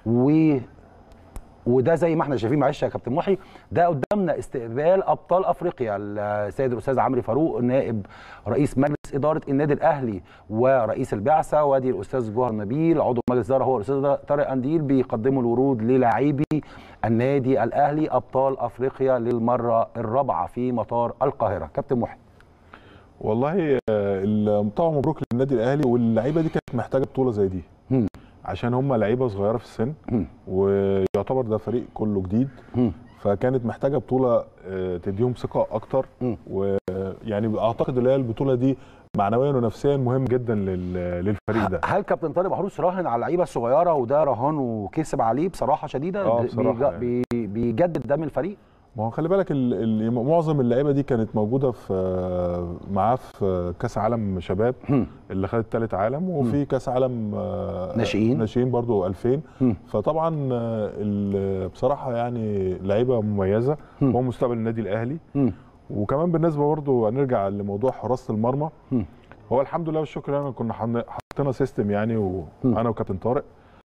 و وده زي ما احنا شايفين معلش يا كابتن محي ده قدامنا استقبال ابطال افريقيا السيد الاستاذ عمرو فاروق نائب رئيس مجلس اداره النادي الاهلي ورئيس البعثه وادي الاستاذ جوهر نبيل عضو مجلس الاداره هو الاستاذ طارق انديل بيقدموا الورود للاعبي النادي الاهلي ابطال افريقيا للمره الرابعه في مطار القاهره كابتن محي والله آه، طبعا مبروك للنادي الاهلي واللعيبه دي كانت محتاجه بطوله زي دي مم. عشان هم لعيبه صغيره في السن مم. ويعتبر ده فريق كله جديد مم. فكانت محتاجه بطوله آه، تديهم ثقه اكتر مم. ويعني اعتقد ان هي البطوله دي معنويا ونفسيا مهم جدا لل- للفريق ده هل كابتن طارق محروس راهن على اللعيبه الصغيره وده رهان وكسب عليه بصراحه شديده آه، بي- بصراحة بيج- يعني. بي- بيجدد ده من الفريق ما هو خلي بالك ال- ال- معظم اللعيبه دي كانت موجوده في معاه في كاس عالم شباب مم. اللي خد ثالث عالم وفي كاس عالم آه، ناشئين. ناشئين برضو 2000 مم. فطبعا آه، ال- بصراحه يعني لعيبه مميزه مم. هو مستقبل النادي الاهلي مم. وكمان بالنسبه برضو هنرجع لموضوع حراسه المرمى مم. هو الحمد لله والشكر يعني كنا حن- حطينا سيستم يعني مم. وانا وكابتن طارق